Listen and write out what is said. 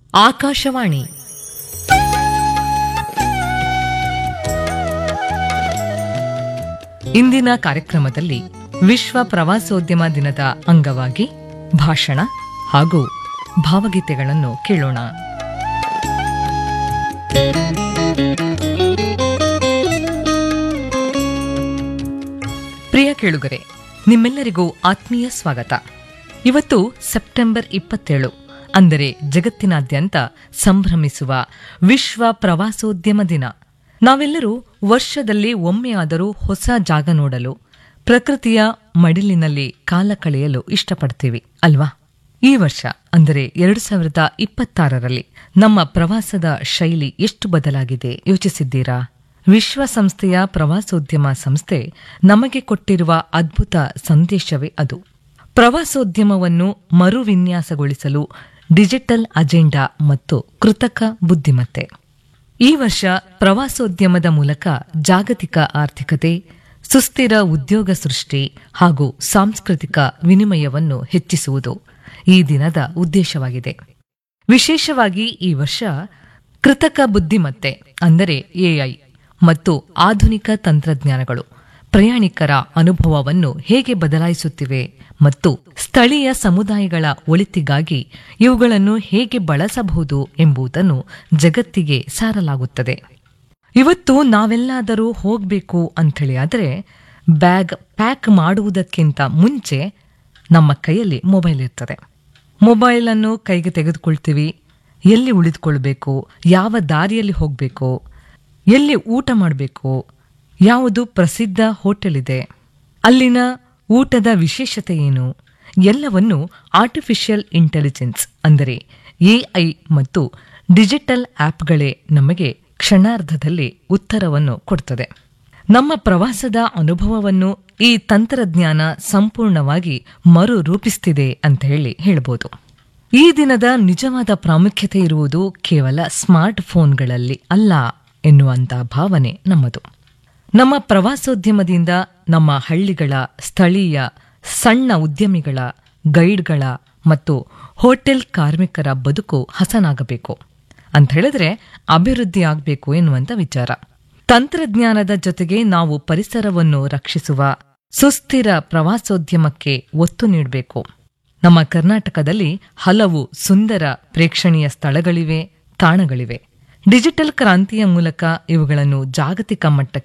ಆಕಾಶವಾಣಿ ಇಂದಿನ ಕಾರ್ಯಕ್ರಮದಲ್ಲಿ ವಿಶ್ವ ಪ್ರವಾಸೋದ್ಯಮ ದಿನದ ಅಂಗವಾಗಿ ಭಾಷಣ ಹಾಗೂ ಭಾವಗೀತೆಗಳನ್ನು ಕೇಳೋಣ ಪ್ರಿಯ ಕೇಳುಗರೆ ನಿಮ್ಮೆಲ್ಲರಿಗೂ ಆತ್ಮೀಯ ಸ್ವಾಗತ ಇವತ್ತು ಸೆಪ್ಟೆಂಬರ್ ಇಪ್ಪತ್ತೇಳು ಅಂದರೆ ಜಗತ್ತಿನಾದ್ಯಂತ ಸಂಭ್ರಮಿಸುವ ವಿಶ್ವ ಪ್ರವಾಸೋದ್ಯಮ ದಿನ ನಾವೆಲ್ಲರೂ ವರ್ಷದಲ್ಲಿ ಒಮ್ಮೆಯಾದರೂ ಹೊಸ ಜಾಗ ನೋಡಲು ಪ್ರಕೃತಿಯ ಮಡಿಲಿನಲ್ಲಿ ಕಾಲ ಕಳೆಯಲು ಇಷ್ಟಪಡ್ತೀವಿ ಅಲ್ವಾ ಈ ವರ್ಷ ಅಂದರೆ ಎರಡು ಸಾವಿರದ ಇಪ್ಪತ್ತಾರರಲ್ಲಿ ನಮ್ಮ ಪ್ರವಾಸದ ಶೈಲಿ ಎಷ್ಟು ಬದಲಾಗಿದೆ ಯೋಚಿಸಿದ್ದೀರಾ ವಿಶ್ವಸಂಸ್ಥೆಯ ಪ್ರವಾಸೋದ್ಯಮ ಸಂಸ್ಥೆ ನಮಗೆ ಕೊಟ್ಟಿರುವ ಅದ್ಭುತ ಸಂದೇಶವೇ ಅದು ಪ್ರವಾಸೋದ್ಯಮವನ್ನು ಮರುವಿನ್ಯಾಸಗೊಳಿಸಲು ಡಿಜಿಟಲ್ ಅಜೆಂಡಾ ಮತ್ತು ಕೃತಕ ಬುದ್ಧಿಮತ್ತೆ ಈ ವರ್ಷ ಪ್ರವಾಸೋದ್ಯಮದ ಮೂಲಕ ಜಾಗತಿಕ ಆರ್ಥಿಕತೆ ಸುಸ್ಥಿರ ಉದ್ಯೋಗ ಸೃಷ್ಟಿ ಹಾಗೂ ಸಾಂಸ್ಕೃತಿಕ ವಿನಿಮಯವನ್ನು ಹೆಚ್ಚಿಸುವುದು ಈ ದಿನದ ಉದ್ದೇಶವಾಗಿದೆ ವಿಶೇಷವಾಗಿ ಈ ವರ್ಷ ಕೃತಕ ಬುದ್ಧಿಮತ್ತೆ ಅಂದರೆ ಎಐ ಮತ್ತು ಆಧುನಿಕ ತಂತ್ರಜ್ಞಾನಗಳು ಪ್ರಯಾಣಿಕರ ಅನುಭವವನ್ನು ಹೇಗೆ ಬದಲಾಯಿಸುತ್ತಿವೆ ಮತ್ತು ಸ್ಥಳೀಯ ಸಮುದಾಯಗಳ ಒಳಿತಿಗಾಗಿ ಇವುಗಳನ್ನು ಹೇಗೆ ಬಳಸಬಹುದು ಎಂಬುದನ್ನು ಜಗತ್ತಿಗೆ ಸಾರಲಾಗುತ್ತದೆ ಇವತ್ತು ನಾವೆಲ್ಲಾದರೂ ಹೋಗಬೇಕು ಅಂಥೇಳಿ ಆದರೆ ಬ್ಯಾಗ್ ಪ್ಯಾಕ್ ಮಾಡುವುದಕ್ಕಿಂತ ಮುಂಚೆ ನಮ್ಮ ಕೈಯಲ್ಲಿ ಮೊಬೈಲ್ ಇರ್ತದೆ ಮೊಬೈಲ್ ಅನ್ನು ಕೈಗೆ ತೆಗೆದುಕೊಳ್ತೀವಿ ಎಲ್ಲಿ ಉಳಿದುಕೊಳ್ಬೇಕು ಯಾವ ದಾರಿಯಲ್ಲಿ ಹೋಗಬೇಕು ಎಲ್ಲಿ ಊಟ ಮಾಡಬೇಕು ಯಾವುದು ಪ್ರಸಿದ್ಧ ಹೋಟೆಲ್ ಇದೆ ಅಲ್ಲಿನ ಊಟದ ವಿಶೇಷತೆ ಏನು ಎಲ್ಲವನ್ನು ಆರ್ಟಿಫಿಷಿಯಲ್ ಇಂಟೆಲಿಜೆನ್ಸ್ ಅಂದರೆ ಎಐ ಮತ್ತು ಡಿಜಿಟಲ್ ಆಪ್ಗಳೇ ನಮಗೆ ಕ್ಷಣಾರ್ಧದಲ್ಲಿ ಉತ್ತರವನ್ನು ಕೊಡ್ತದೆ ನಮ್ಮ ಪ್ರವಾಸದ ಅನುಭವವನ್ನು ಈ ತಂತ್ರಜ್ಞಾನ ಸಂಪೂರ್ಣವಾಗಿ ಮರು ರೂಪಿಸ್ತಿದೆ ಅಂತ ಹೇಳಿ ಹೇಳ್ಬೋದು ಈ ದಿನದ ನಿಜವಾದ ಪ್ರಾಮುಖ್ಯತೆ ಇರುವುದು ಕೇವಲ ಸ್ಮಾರ್ಟ್ ಫೋನ್ಗಳಲ್ಲಿ ಅಲ್ಲ ಎನ್ನುವಂತ ಭಾವನೆ ನಮ್ಮದು ನಮ್ಮ ಪ್ರವಾಸೋದ್ಯಮದಿಂದ ನಮ್ಮ ಹಳ್ಳಿಗಳ ಸ್ಥಳೀಯ ಸಣ್ಣ ಉದ್ಯಮಿಗಳ ಗೈಡ್ಗಳ ಮತ್ತು ಹೋಟೆಲ್ ಕಾರ್ಮಿಕರ ಬದುಕು ಹಸನಾಗಬೇಕು ಅಂತ ಹೇಳಿದ್ರೆ ಅಭಿವೃದ್ಧಿ ಆಗಬೇಕು ಎನ್ನುವಂತ ವಿಚಾರ ತಂತ್ರಜ್ಞಾನದ ಜೊತೆಗೆ ನಾವು ಪರಿಸರವನ್ನು ರಕ್ಷಿಸುವ ಸುಸ್ಥಿರ ಪ್ರವಾಸೋದ್ಯಮಕ್ಕೆ ಒತ್ತು ನೀಡಬೇಕು ನಮ್ಮ ಕರ್ನಾಟಕದಲ್ಲಿ ಹಲವು ಸುಂದರ ಪ್ರೇಕ್ಷಣೀಯ ಸ್ಥಳಗಳಿವೆ ತಾಣಗಳಿವೆ ಡಿಜಿಟಲ್ ಕ್ರಾಂತಿಯ ಮೂಲಕ ಇವುಗಳನ್ನು ಜಾಗತಿಕ ಮಟ್ಟಕ್ಕೆ